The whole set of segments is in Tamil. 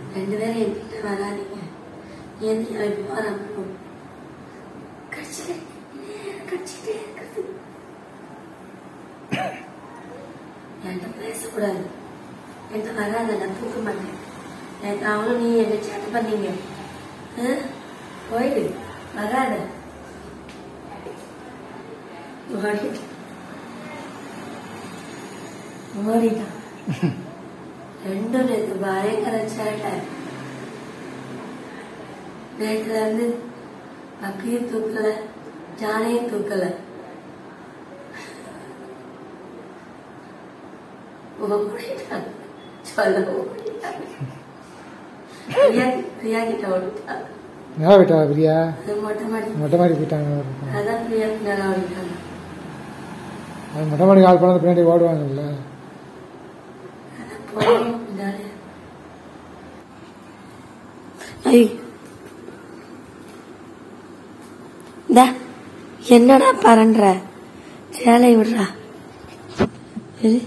ரெண்டு பேரும் என்கிட்ட வராதீங்க ஏன் அவன் போறான் கடிச்சிட்டே கடிச்சிட்டே இருக்கிறது என்கிட்ட பேசக்கூடாது என்கிட்ட வராத நான் தூக்க மாட்டேன் எனக்கு அவனும் நீ என்ன சேட்டை பண்ணீங்க ஆ? போயிடு வராத ஓடிட்டான் ஓடிட்டான் ரெண்டும் நேற்று பயங்கர சேட்டை நேற்றுல இருந்து அக்கையும் தூக்கல ஜானையும் தூக்கல ஓடிட்டான் சொல்ல ஓடிட்டான் பிரியா பிரியா கிட்ட ஓடிட்டான் நல்லா விட்டா பிரியா அது மொட்டை மாடி மொட்டை மாடி போயிட்டாங்க அதான் பிரியா பின்னால ஓடிட்டாங்க அது மொட்டை மாடி கால் பண்ணது பின்னாடி ஓடுவாங்கல்ல அதான் போகணும் பின்னாலே ஐ இந்தா, என்னடா பரன்ற சேலை விடுறா இரு.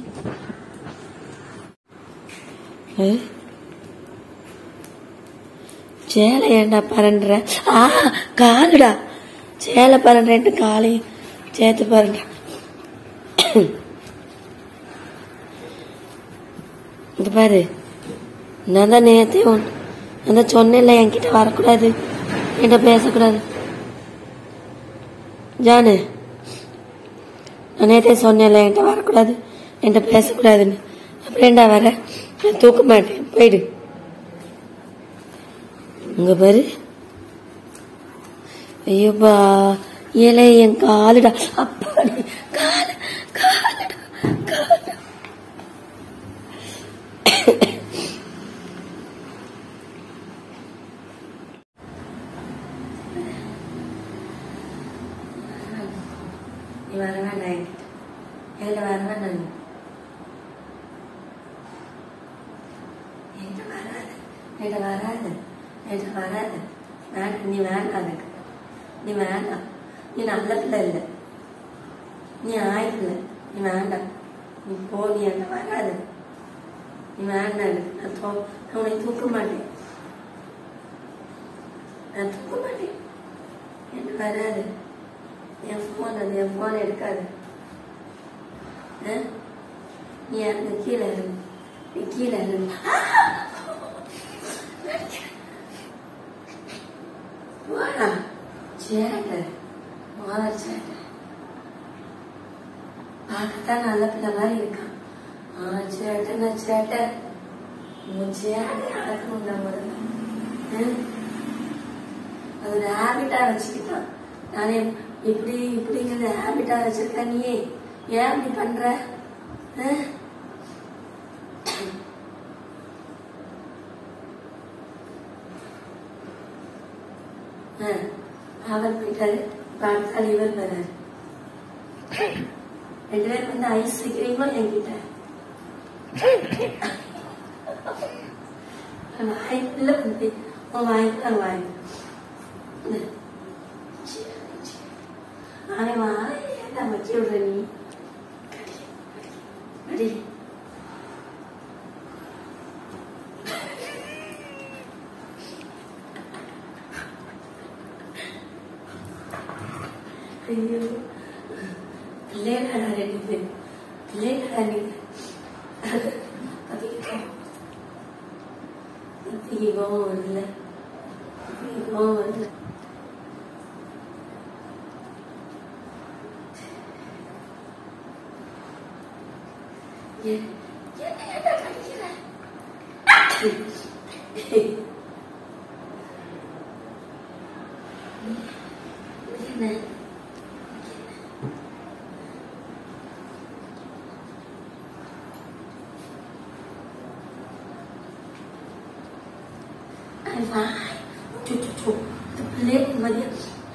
இரு. சேலை ஏன்டா பரன்ற ஆ காலுடா சேலை பரன்றேன்ட்டு காலையும் சேர்த்து பரன்ற இது பாரு நான் தான் நேத்தே ஒன்று நான் தான் சொன்னேன்ல என்கிட்ட வரக்கூடாது என்கிட்ட பேசக்கூடாது ஜானு நான் நேத்தே சொன்னேன்ல என்கிட்ட வரக்கூடாது என்கிட்ட பேசக்கூடாதுன்னு அப்படியேண்டா வர நான் தூக்க மாட்டேன் போயிடு இங்க பாரு ஐயோப்பா ஏலே என் காலுடா அப்பாடி காலு காலுடா காலு நீ வர வேண்டாம் என்கிட்ட என்கிட்ட வர வேண்டாம் நீ என்கிட்ட வராது என்கிட்ட வராது என்கிட்ட வராது வேண்டாம் நீ வேண்டாம் எனக்கு நீ வேண்டாம் நீ நல்ல பிள்ளை இல்லை நீ ஆய் பிள்ளை நீ வேண்டாம் நீ போ நீ என்கிட்ட வராது நீ வேண்டாம் எனக்கு நான் தூ நான் உன்னை தூக்க மாட்டேன் நான் தூக்க மாட்டேன் என்கிட்ட வராது என் ஃபோன் அது என் ஃபோன் எடுக்காது ஆ? நீ அந்த கீழே இரு நீ கீழே இரு வாடா சேட்டை மாதர் சேட்டை பார்க்கத்தான் நல்ல பிள்ளை மாதிரி இருக்கான் ஆ சேட்டைன்னா சேட்டை உன் சேட்டை அடக்கணும்டா முதல்ல ஆ? அது ஒரு ஹேபிட்டா வச்சுக்கிட்டான் நானே இப்படி இப்படிங்கிறது ஹேபிட்டா வச்சிருக்க நீ ஏன் இப்படி பண்ற ஆ? ஆ, அவர் போயிட்டாரு இப்ப அடுத்த இவர் வர்றாரு ரெண்டு பேரும் வந்து ஐஸ் வைக்கிறீங்களோ என்கிட்ட வாய்ப்புல வந்து உன் வாய்ப்பு வாய்ப்பு அவன் வாயில வச்சு விடுற நீ அடி ஐயோ பிள்ளைகளா ரெண்டு பேர் பிள்ளைகளா நீங்க அதுக்கு அதுக்கு கோவம் வரல அதுக்கு கோவம் வரல ஏன் என்ன ஏன்டா கடிக்கிற? என்ன Ai vai. Chu chu chu. The plate மதிய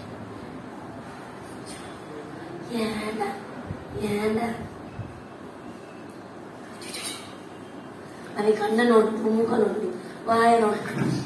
ஏண்டா ஏண்டா அது கண்ணை நோட்டு மூக்க நோட்டு வாய நோட்டு